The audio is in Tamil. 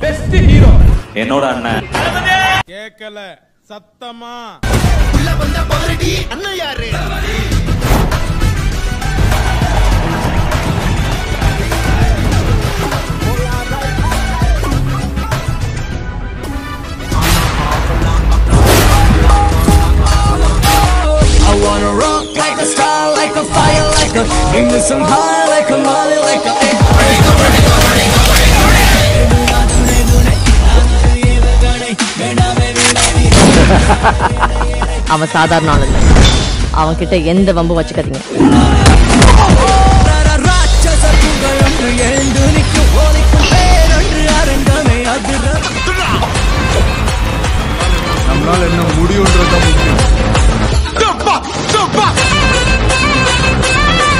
பெஸ்ட் ஹீரோ என்னோட அண்ணன் கேட்கல சத்தமா I wanna rock like a star, like a fire, like a Give me some high, like a molly, like a அவன் சாதாரண ஆள் இல்லை அவன் கிட்ட எந்த வம்பு வச்சுக்காதீங்க